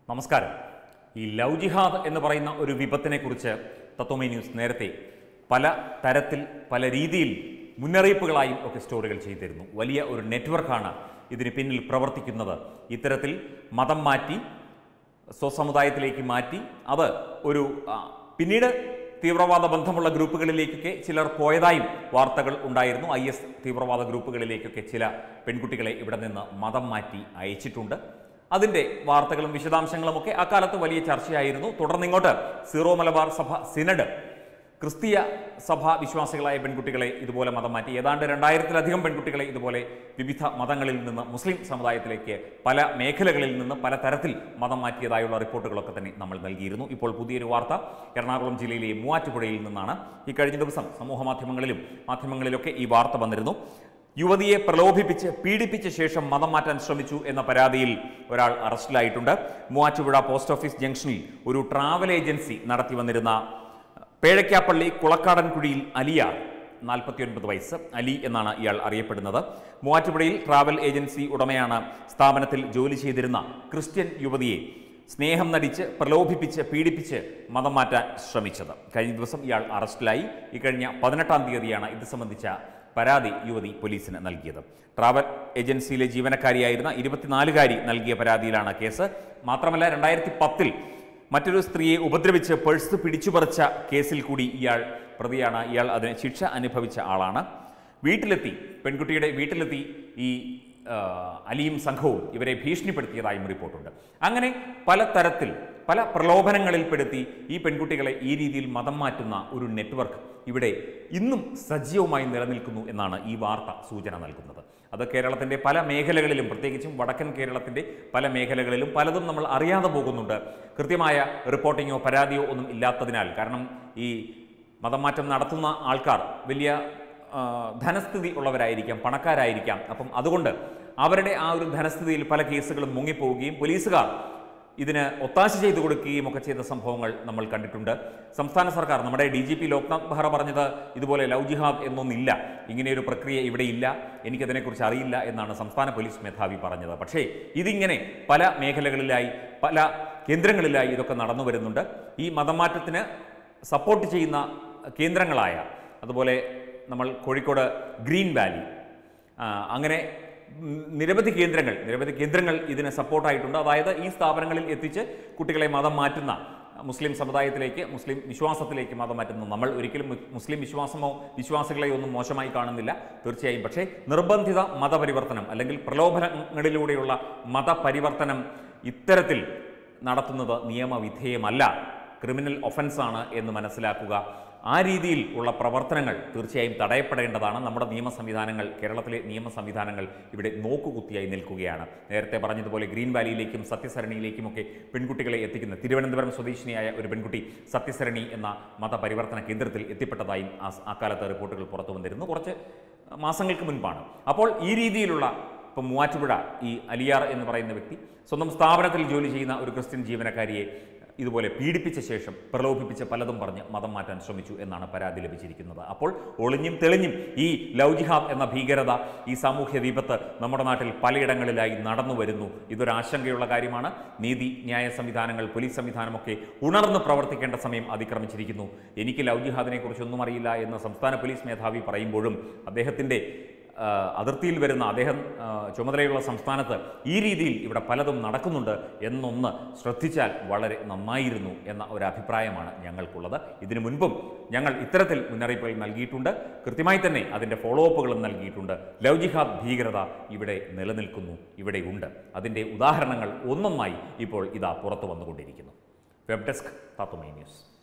നമസ്കാരം ഈ ലവ് ജിഹാദ് എന്ന് പറയുന്ന ഒരു വിപത്തിനെ കുറിച്ച് തത്വമേ ന്യൂസ് നേരത്തെ പല തരത്തിൽ പല രീതിയിൽ മുന്നറിയിപ്പുകളായും ഒക്കെ സ്റ്റോറികൾ ചെയ്തിരുന്നു വലിയ ഒരു നെറ്റ്വർക്കാണ് ഇതിന് പിന്നിൽ പ്രവർത്തിക്കുന്നത് ഇത്തരത്തിൽ മതം മാറ്റി സ്വസമുദായത്തിലേക്ക് മാറ്റി അത് ഒരു ആ, പിന്നീട് തീവ്രവാദ ബന്ധമുള്ള ഗ്രൂപ്പുകളിലേക്കൊക്കെ ചിലർ പോയതായും വാർത്തകൾ ഉണ്ടായിരുന്നു ഐ എസ് തീവ്രവാദ ഗ്രൂപ്പുകളിലേക്കൊക്കെ ചില പെൺകുട്ടികളെ ഇവിടെ നിന്ന് മതം മാറ്റി അയച്ചിട്ടുണ്ട് അതിൻ്റെ വാർത്തകളും വിശദാംശങ്ങളും ഒക്കെ അക്കാലത്ത് വലിയ ചർച്ചയായിരുന്നു തുടർന്ന് ഇങ്ങോട്ട് സീറോ മലബാർ സഭ സിനഡ് ക്രിസ്തീയ സഭ വിശ്വാസികളായ പെൺകുട്ടികളെ ഇതുപോലെ മതം മാറ്റി ഏതാണ്ട് രണ്ടായിരത്തിലധികം പെൺകുട്ടികളെ ഇതുപോലെ വിവിധ മതങ്ങളിൽ നിന്ന് മുസ്ലിം സമുദായത്തിലേക്ക് പല മേഖലകളിൽ നിന്ന് പല തരത്തിൽ മതം മാറ്റിയതായുള്ള റിപ്പോർട്ടുകളൊക്കെ തന്നെ നമ്മൾ നൽകിയിരുന്നു ഇപ്പോൾ പുതിയൊരു വാർത്ത എറണാകുളം ജില്ലയിലെ മൂവാറ്റുപുഴയിൽ നിന്നാണ് ഈ കഴിഞ്ഞ ദിവസം സമൂഹ മാധ്യമങ്ങളിലും മാധ്യമങ്ങളിലൊക്കെ ഈ വാർത്ത വന്നിരുന്നു യുവതിയെ പ്രലോഭിപ്പിച്ച് പീഡിപ്പിച്ച ശേഷം മതം മാറ്റാൻ ശ്രമിച്ചു എന്ന പരാതിയിൽ ഒരാൾ അറസ്റ്റിലായിട്ടുണ്ട് മൂവാറ്റുപുഴ പോസ്റ്റ് ഓഫീസ് ജംഗ്ഷനിൽ ഒരു ട്രാവൽ ഏജൻസി നടത്തി വന്നിരുന്ന പേഴയ്ക്കാപ്പള്ളി കുളക്കാടൻകുഴിയിൽ അലിയാർ നാൽപ്പത്തിയൊൻപത് വയസ്സ് അലി എന്നാണ് ഇയാൾ അറിയപ്പെടുന്നത് മൂവാറ്റുപുഴയിൽ ട്രാവൽ ഏജൻസി ഉടമയാണ് സ്ഥാപനത്തിൽ ജോലി ചെയ്തിരുന്ന ക്രിസ്ത്യൻ യുവതിയെ സ്നേഹം നടിച്ച് പ്രലോഭിപ്പിച്ച് പീഡിപ്പിച്ച് മതം മാറ്റാൻ ശ്രമിച്ചത് കഴിഞ്ഞ ദിവസം ഇയാൾ അറസ്റ്റിലായി ഇക്കഴിഞ്ഞ പതിനെട്ടാം തീയതിയാണ് ഇത് സംബന്ധിച്ച പരാതി യുവതി പോലീസിന് നൽകിയത് ട്രാവൽ ഏജൻസിയിലെ ജീവനക്കാരിയായിരുന്ന ഇരുപത്തിനാലുകാരി നൽകിയ പരാതിയിലാണ് കേസ് മാത്രമല്ല രണ്ടായിരത്തി പത്തിൽ മറ്റൊരു സ്ത്രീയെ ഉപദ്രവിച്ച് പേഴ്സ് പിടിച്ചുപറിച്ച കേസിൽ കൂടി ഇയാൾ പ്രതിയാണ് ഇയാൾ അതിന് ശിക്ഷ അനുഭവിച്ച ആളാണ് വീട്ടിലെത്തി പെൺകുട്ടിയുടെ വീട്ടിലെത്തി ഈ ആ, അലിയും സംഘവും ഇവരെ ഭീഷണിപ്പെടുത്തിയതായും റിപ്പോർട്ടുണ്ട് അങ്ങനെ പല തരത്തിൽ പല പ്രലോഭനങ്ങളിൽപ്പെടുത്തി ഈ പെൺകുട്ടികളെ ഈ രീതിയിൽ മതം മാറ്റുന്ന ഒരു നെറ്റ്വർക്ക് ഇവിടെ ഇന്നും സജീവമായി നിലനിൽക്കുന്നു എന്നാണ് ഈ വാർത്ത സൂചന നൽകുന്നത് അത് കേരളത്തിൻ്റെ പല മേഖലകളിലും പ്രത്യേകിച്ചും വടക്കൻ കേരളത്തിൻ്റെ പല മേഖലകളിലും പലതും നമ്മൾ അറിയാതെ പോകുന്നുണ്ട് കൃത്യമായ റിപ്പോർട്ടിങ്ങോ പരാതിയോ ഒന്നും ഇല്ലാത്തതിനാൽ കാരണം ഈ മതം മാറ്റം നടത്തുന്ന ആൾക്കാർ വലിയ ആ, ധനസ്ഥിതി ഉള്ളവരായിരിക്കാം പണക്കാരായിരിക്കാം അപ്പം അതുകൊണ്ട് അവരുടെ ആ ഒരു ധനസ്ഥിതിയിൽ പല കേസുകളും മുങ്ങിപ്പോവുകയും പോലീസുകാർ ഇതിന് ഒത്താശ ചെയ്തു കൊടുക്കുകയും ഒക്കെ ചെയ്ത സംഭവങ്ങൾ നമ്മൾ കണ്ടിട്ടുണ്ട് സംസ്ഥാന സർക്കാർ നമ്മുടെ D G P Loknath Behera പറഞ്ഞത് ഇതുപോലെ ലവ് ജിഹാദ് എന്നൊന്നില്ല ഇങ്ങനെയൊരു പ്രക്രിയ ഇവിടെ ഇല്ല എനിക്കതിനെക്കുറിച്ച് അറിയില്ല എന്നാണ് സംസ്ഥാന പോലീസ് മേധാവി പറഞ്ഞത് പക്ഷേ ഇതിങ്ങനെ പല മേഖലകളിലായി പല കേന്ദ്രങ്ങളിലായി ഇതൊക്കെ നടന്നു വരുന്നുണ്ട് ഈ മതമാറ്റത്തിന് സപ്പോർട്ട് ചെയ്യുന്ന കേന്ദ്രങ്ങളായ അതുപോലെ നമ്മൾ കോഴിക്കോട് ഗ്രീൻ വാലി ആ, അങ്ങനെ ഉം, നിരവധി കേന്ദ്രങ്ങൾ നിരവധി കേന്ദ്രങ്ങൾ ഇതിന് സപ്പോർട്ടായിട്ടുണ്ട് അതായത് ഈ സ്ഥാപനങ്ങളിൽ എത്തിച്ച് കുട്ടികളെ മതം മാറ്റുന്ന മുസ്ലിം സമുദായത്തിലേക്ക് മുസ്ലിം വിശ്വാസത്തിലേക്ക് മതം മാറ്റുന്ന നമ്മൾ ഒരിക്കലും മു- മുസ്ലിം വിശ്വാസമോ വിശ്വാസികളെയോ ഒന്നും മോശമായി കാണുന്നില്ല തീർച്ചയായും പക്ഷേ നിർബന്ധിത മതപരിവർത്തനം അല്ലെങ്കിൽ പ്രലോഭനങ്ങളിലൂടെയുള്ള മതപരിവർത്തനം ഇത്തരത്തിൽ നടത്തുന്നത് നിയമവിധേയമല്ല ക്രിമിനൽ ഒഫൻസാണ് എന്ന് മനസ്സിലാക്കുക ആ രീതിയിൽ ഉള്ള പ്രവർത്തനങ്ങൾ തീർച്ചയായും തടയപ്പെടേണ്ടതാണ് നമ്മുടെ നിയമ സംവിധാനങ്ങൾ കേരളത്തിലെ നിയമ സംവിധാനങ്ങൾ ഇവിടെ നോക്കുകുത്തിയായി നിൽക്കുകയാണ് നേരത്തെ പറഞ്ഞതുപോലെ ഗ്രീൻ വാലിയിലേക്കും സത്യസരണിയിലേക്കുമൊക്കെ പെൺകുട്ടികളെ എത്തിക്കുന്ന തിരുവനന്തപുരം സ്വദേശിനിയായ ഒരു പെൺകുട്ടി സത്യസരണി എന്ന മതപരിവർത്തന കേന്ദ്രത്തിൽ എത്തിപ്പെട്ടതായും ആ സ് അക്കാലത്ത് റിപ്പോർട്ടുകൾ പുറത്തു വന്നിരുന്നു കുറച്ച് മാസങ്ങൾക്ക് മുൻപാണ് അപ്പോൾ ഈ രീതിയിലുള്ള ഇപ്പം മൂവാറ്റുപുഴ ഈ അലിയാർ എന്ന് പറയുന്ന വ്യക്തി സ്വന്തം സ്ഥാപനത്തിൽ ജോലി ചെയ്യുന്ന ഒരു ക്രിസ്ത്യൻ ജീവനക്കാരിയെ ഇതുപോലെ പീഡിപ്പിച്ച ശേഷം പ്രലോഭിപ്പിച്ച് പലതും പറഞ്ഞ് മതം മാറ്റാൻ ശ്രമിച്ചു എന്നാണ് പരാതി ലഭിച്ചിരിക്കുന്നത് അപ്പോൾ ഒളിഞ്ഞും തെളിഞ്ഞും ഈ ലവ് ജിഹാദ് എന്ന ഭീകരത ഈ സാമൂഹ്യ വിപത്ത് നമ്മുടെ നാട്ടിൽ പലയിടങ്ങളിലായി നടന്നു വരുന്നു ഇതൊരു ആശങ്കയുള്ള കാര്യമാണ് നീതി ന്യായ സംവിധാനങ്ങൾ പോലീസ് സംവിധാനമൊക്കെ ഉണർന്ന് പ്രവർത്തിക്കേണ്ട സമയം അതിക്രമിച്ചിരിക്കുന്നു എനിക്ക് ലവ് ജിഹാദിനെ കുറിച്ചൊന്നും അറിയില്ല എന്ന് സംസ്ഥാന പോലീസ് മേധാവി പറയുമ്പോഴും അദ്ദേഹത്തിൻ്റെ ആ, അതിർത്തിയിൽ വരുന്ന അദ്ദേഹം ആ, ചുമതലയുള്ള സംസ്ഥാനത്ത് ഈ രീതിയിൽ ഇവിടെ പലതും നടക്കുന്നുണ്ട് എന്നൊന്ന് ശ്രദ്ധിച്ചാൽ വളരെ നന്നായിരുന്നു എന്ന ഒരു അഭിപ്രായമാണ് ഞങ്ങൾക്കുള്ളത് ഇതിനു മുൻപും ഞങ്ങൾ ഇത്തരത്തിൽ മുന്നറിയിപ്പുകൾ നൽകിയിട്ടുണ്ട് കൃത്യമായി തന്നെ അതിൻ്റെ ഫോളോ അപ്പുകളും നൽകിയിട്ടുണ്ട് ലവ് ജിഹാദ് ഭീകരത ഇവിടെ നിലനിൽക്കുന്നു ഇവിടെ ഉണ്ട് അതിൻ്റെ ഉദാഹരണങ്ങൾ ഒന്നൊന്നായി ഇപ്പോൾ ഇതാ പുറത്തു വന്നുകൊണ്ടിരിക്കുന്നു വെബ് ഡെസ്ക് തത്വമൈ ന്യൂസ്